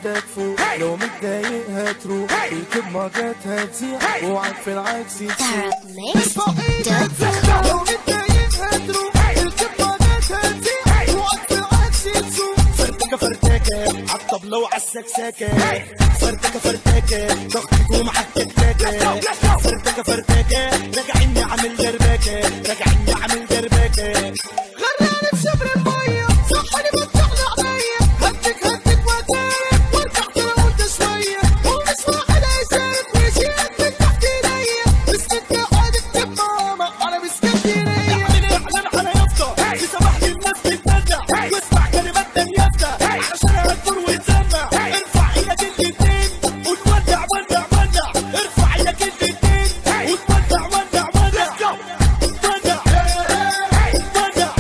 ايدك فوق لو متضايق هتروح فيك بمجات هتزيع اوعك في العكس تسوق ارفع ايدك فوق لو متضايق هتروح فيك بمجات هتزيع اوعك في العكس تسوق فرتكه فرتكه عالطبلة وعالسكسكة فرتكه فرتكه ضغطكم عالتكتكة فرتكه فرتكه راجعين عامل دربكة راجعين عامل دربكة غرقاني في شبر المية صحني فتحنا عينيا هدك هدك واتارك وارجع كده وانت شوية ومش واحد هيشارك ويشيلك من تحت ايديا مسكتني حادك ماما انا مسكتني اعمل اعلان على يافطة تسمح للناس تتمتع واسمع كلمات تنيافتا علشان هتدور وتسمع ارفع ايدك الاتنين وتودع ودع ودع ارفع ايدك الاتنين وتودع ودع ودع ودع ودع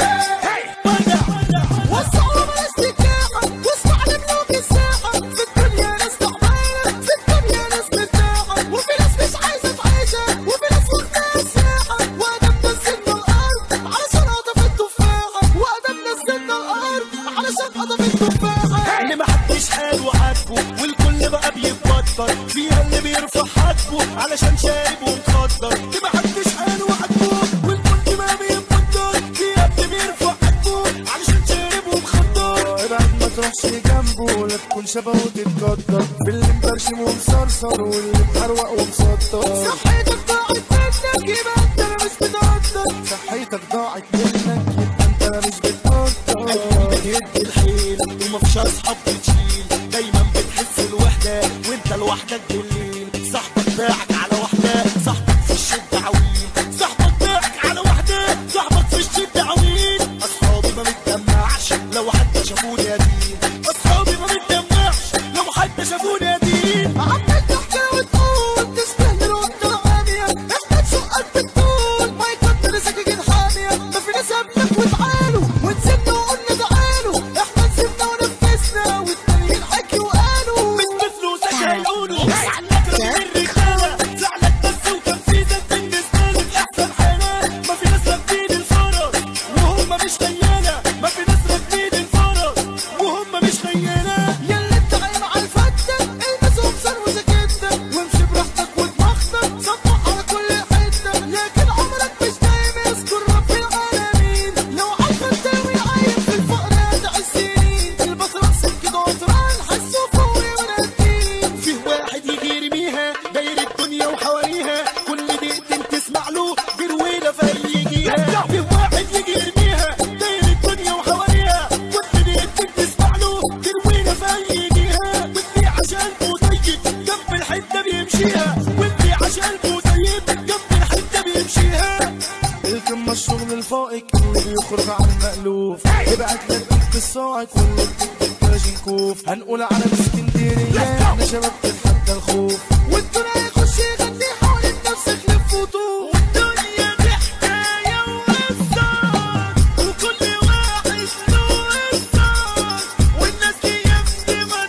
ودع وسعوا بلاش تتلاقى واسمع لملوك الساحة في الدنيا ناس تعبانة في الدنيا ناس مرتاحة وفي ناس مش عايزة تعيشها وفي ناس واخداها الساحة وأنا منزلنا الأرض علشان أضف التفاحة وأنا منزلنا الأرض علشان أضف التفاحة اللي محدش حاله عاجبه والكل بقى بيتبطر فيها اللي بيرفع حاجبه علشان شارب ومخدر اللي محدش حاله عاجبه والكل بقى بيتبطر فيها اللي بيرفع حاجبه علشان شارب ومخدر ابعد ما تروحش جنبه لا تكون شبهه وتتقدر باللي مبرشم ومصرصر واللي محروق ومسطر صحتك ضاعت منك يبقى انت مش بتقدر صحتك ضاعت منك يبقى انت مش بتقدر بتهد الحيل ومفيش اصحاب بتشيل دايما بتحس الوحده وانت لوحدك بالليل صاحبك باعك على واحده صاحبك في الشده عويل صاحبك باعك على واحده صاحبك في الشده عويل اصحابي ما بتدمعش لو حد شافوني يتيم اصحابي ما بتدمعش لو حد شافوني يتيم عمال تحكي وتقول تستهبل وانت عامية احنا تشقك بالطول ما يكتر سكاكين حامية ما في ناس قبلك وتعالوا ونسيبنا وقلنا تعالوا احنا نسيبنا ونفسنا والتانيين حكي وقالوا من بفلوسك هيقولوا عنك رمي الرجالة زعلك بس وتنفيذك بالنسبة لي أحسن حالة ما في ناس راكبين الفرس وهم مش خيالة ما في ناس راكبين الفرس وهم مش خيالة ياللي انت عايم على الفتة البس وبصر وجاكيتة وامشي براحتك ودماغتك صبح على كل حتة لكن عمرك مش دايم يذكر رب العالمين لو عارفة تساوي عايم في الفقر هدع السنين البس راسك كده وطران حسوا فوقي ونادين فيه واحد يجي يرميها داير الدنيا وحواليها كل دقيقتين تسمع له جرويلة فيجيها فيه واحد يجي يرميها داير الدنيا وحواليها كل دقيقتين تسمع له جرويلة فيجيها واللي عشان طيب جنب الحتة بيمشيها واللي عشان طيب جنب الحتة بيمشيها الكم الشغل الفائق اللي بيخرج عن المألوف ابعت لك بنت الصاعق واللي بتكتب كلاشينكوف هنقول على اسكندرية احنا شباب تتحدى الخوف والدنيا يخش يغني حوالين نفسك لف وطوف والدنيا دي حكاية وقصة وكل واحد له قصة والناس دي يمشي ما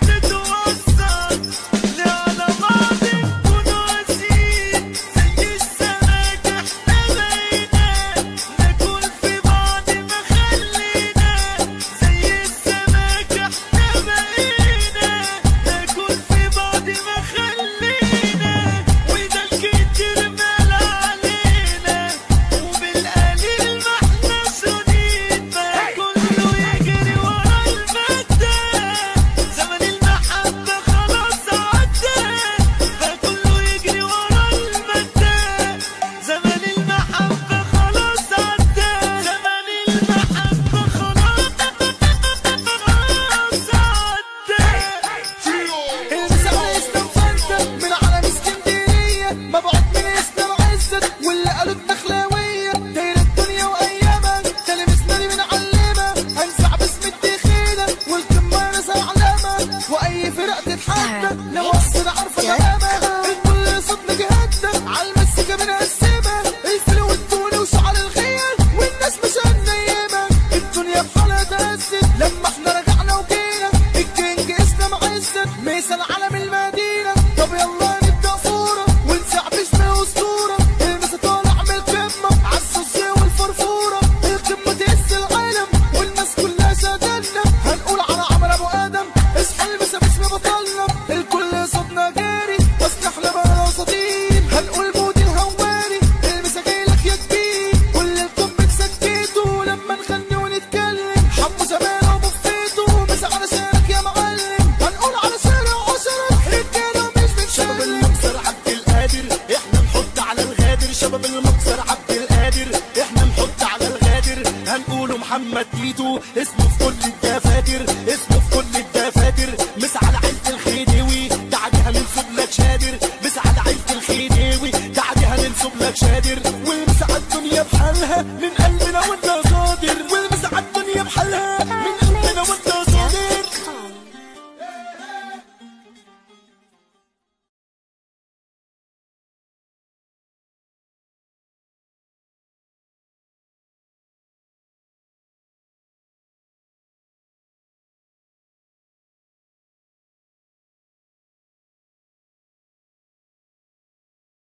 تتوصل لا على بعض نكونوا قاسيين زي السمك احنا بقينا ناكل في بعض ما خلينا زي السمك احنا بقينا ناكل في بعض ما خلينا وده الكتير مال علينا وبالقليل ما احنا سنين بقى كله يجري ورا المادة زمن المحبة خلاص عدى بقى كله يجري ورا المادة زمن المحبة خلاص عدى زمن المحبة خلاص عدى المسا عايزنا مفرتة من عالم اسكندرية مبعوث من اسلام عزت واللي قالوا الدخلاوية داير الدنيا وايامها تلمسنا دي بنعلمها هنزع باسم الدخيلة والكمانة زعلمة واي فرق تتحدى لو اصل عارفة تمامها الكل صدنا جهدنا عالمسكة بنقسمها الفلو والتوني وشعر الخيل والناس مش هنيمة الدنيا بحالها تهزت لما احنا رجعنا وجينا الكينج اسلام عزت مثل علم المدينة طب يلا نبدأ فورة ونسع باسم أسطورة المسا طالع من القمة عالسوسية والفرفورة القمة تهز العالم والناس كلها سادتنا هنقول على عمر أبو آدم اصحى المسا باسم محمد تيتو اسمه في كل الدفاتر اسمه في كل الدفاتر مس على عيلة الخديوي تعالي هننصب لك شادر مس على عيلة الخديوي تعالي هننصب لك شادر